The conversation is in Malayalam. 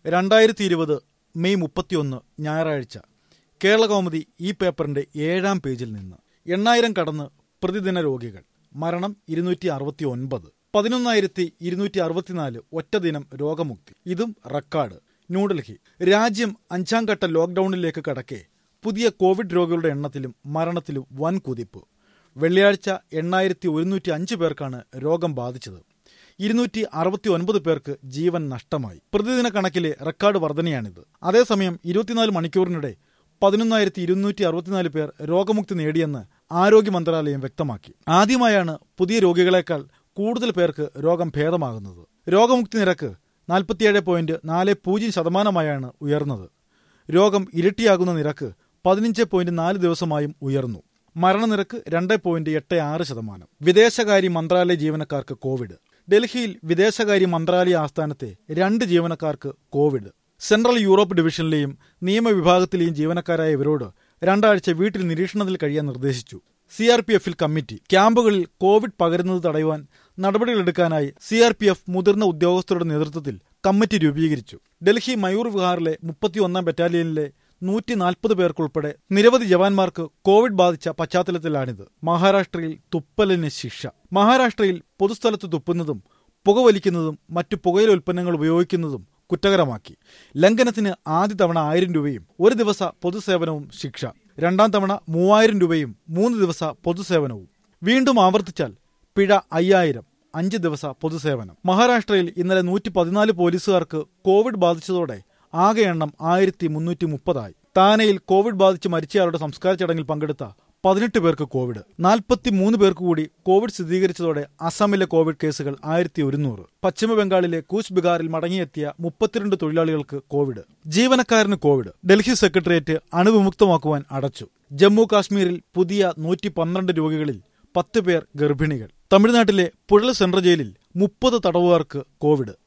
രണ്ടായിരത്തി ഇരുപത് മെയ് മുപ്പത്തിയൊന്ന് ഞായറാഴ്ച കേരളകൗമുദി ഈ പേപ്പറിന്റെ ഏഴാം പേജിൽ നിന്ന് എണ്ണായിരം കടന്ന് പ്രതിദിന രോഗികൾ മരണം ഇരുന്നൂറ്റി അറുപത്തി ഒൻപത് പതിനൊന്നായിരത്തി ഇരുന്നൂറ്റി അറുപത്തിനാല് ഒറ്റ ദിനം രോഗമുക്തി ഇതും റെക്കോർഡ് ന്യൂഡൽഹി രാജ്യം അഞ്ചാം ഘട്ട ലോക്ഡൌണിലേക്ക് കടക്കെ പുതിയ കോവിഡ് രോഗികളുടെ എണ്ണത്തിലും മരണത്തിലും വൻ കുതിപ്പ് വെള്ളിയാഴ്ച എണ്ണായിരത്തി ഒരുന്നൂറ്റി അഞ്ച് പേർക്കാണ് രോഗം ബാധിച്ചത് ഇരുന്നൂറ്റി അറുപത്തി ഒൻപത് പേർക്ക് ജീവൻ നഷ്ടമായി പ്രതിദിന കണക്കിലെ റെക്കോർഡ് വർധനയാണിത് അതേസമയം ഇരുപത്തിനാല് മണിക്കൂറിനിടെ പതിനൊന്നായിരത്തി ഇരുന്നൂറ്റി അറുപത്തിനാല് പേർ രോഗമുക്തി നേടിയെന്ന് ആരോഗ്യ മന്ത്രാലയം വ്യക്തമാക്കി ആദ്യമായാണ് പുതിയ രോഗികളെക്കാൾ കൂടുതൽ പേർക്ക് രോഗം ഭേദമാകുന്നത് രോഗമുക്തി നിരക്ക് നാൽപ്പത്തിയേഴ് പോയിന്റ് നാല് പൂജ്യം ശതമാനമായാണ് ഉയർന്നത് രോഗം ഇരട്ടിയാകുന്ന നിരക്ക് പതിനഞ്ച് പോയിന്റ് നാല് ദിവസമായും ഉയർന്നു മരണനിരക്ക് രണ്ട് പോയിന്റ് എട്ട് ആറ് ശതമാനം വിദേശകാര്യ മന്ത്രാലയ ജീവനക്കാർക്ക് കോവിഡ് ഡൽഹിയിൽ വിദേശകാര്യ മന്ത്രാലയ ആസ്ഥാനത്തെ രണ്ട് ജീവനക്കാർക്ക് കോവിഡ് സെൻട്രൽ യൂറോപ്പ് ഡിവിഷനിലെയും നിയമവിഭാഗത്തിലെയും ജീവനക്കാരായ ഇവരോട് രണ്ടാഴ്ച വീട്ടിൽ നിരീക്ഷണത്തിൽ കഴിയാൻ നിർദ്ദേശിച്ചു സി ആർ പി എഫിൽ കമ്മിറ്റി ക്യാമ്പുകളിൽ കോവിഡ് പകരുന്നത് തടയുവാൻ നടപടികളെടുക്കാനായി സി ആർ പി എഫ് മുതിർന്ന ഉദ്യോഗസ്ഥരുടെ നേതൃത്വത്തിൽ കമ്മിറ്റി രൂപീകരിച്ചു ഡൽഹി മയൂർ വിഹാറിലെ മുപ്പത്തിയൊന്നാം ബറ്റാലിയനിലെ നൂറ്റി നാൽപ്പത് പേർക്കുൾപ്പെടെ നിരവധി ജവാന്മാർക്ക് കോവിഡ് ബാധിച്ച പശ്ചാത്തലത്തിലാണിത് മഹാരാഷ്ട്രയിൽ തുപ്പലിന് ശിക്ഷ മഹാരാഷ്ട്രയിൽ പൊതുസ്ഥലത്ത് തുപ്പുന്നതും പുകവലിക്കുന്നതും മറ്റു പുകയില ഉൽപ്പന്നങ്ങൾ ഉപയോഗിക്കുന്നതും കുറ്റകരമാക്കി ലംഘനത്തിന് ആദ്യ തവണ ആയിരം രൂപയും ഒരു ദിവസ പൊതുസേവനവും ശിക്ഷ രണ്ടാം തവണ മൂവായിരം രൂപയും മൂന്ന് ദിവസ പൊതുസേവനവും വീണ്ടും ആവർത്തിച്ചാൽ പിഴ അയ്യായിരം അഞ്ച് ദിവസ പൊതുസേവനം മഹാരാഷ്ട്രയിൽ ഇന്നലെ നൂറ്റി പതിനാല് പോലീസുകാർക്ക് കോവിഡ് ബാധിച്ചതോടെ ആകെ എണ്ണം ആയിരത്തി മുന്നൂറ്റി മുപ്പതായി താനയിൽ കോവിഡ് ബാധിച്ച് മരിച്ചയാളുടെ സംസ്കാര ചടങ്ങിൽ പങ്കെടുത്ത പതിനെട്ട് പേർക്ക് കോവിഡ് നാൽപ്പത്തി മൂന്ന് പേർക്ക് കൂടി കോവിഡ് സ്ഥിരീകരിച്ചതോടെ അസമിലെ കോവിഡ് കേസുകൾ ആയിരത്തി ഒരുന്നൂറ് പശ്ചിമ ബംഗാളിലെ കൂച്ച് ബിഹാറിൽ മടങ്ങിയെത്തിയ മുപ്പത്തിരണ്ട് തൊഴിലാളികൾക്ക് കോവിഡ് ജീവനക്കാരന് കോവിഡ് ഡൽഹി സെക്രട്ടേറിയറ്റ് അണുവിമുക്തമാക്കുവാൻ അടച്ചു ജമ്മു കാശ്മീരിൽ പുതിയ നൂറ്റി പന്ത്രണ്ട് രോഗികളിൽ പത്ത് പേർ ഗർഭിണികൾ തമിഴ്നാട്ടിലെ പുഴൽ സെൻട്രൽ ജയിലിൽ മുപ്പത് തടവുകാർക്ക് കോവിഡ്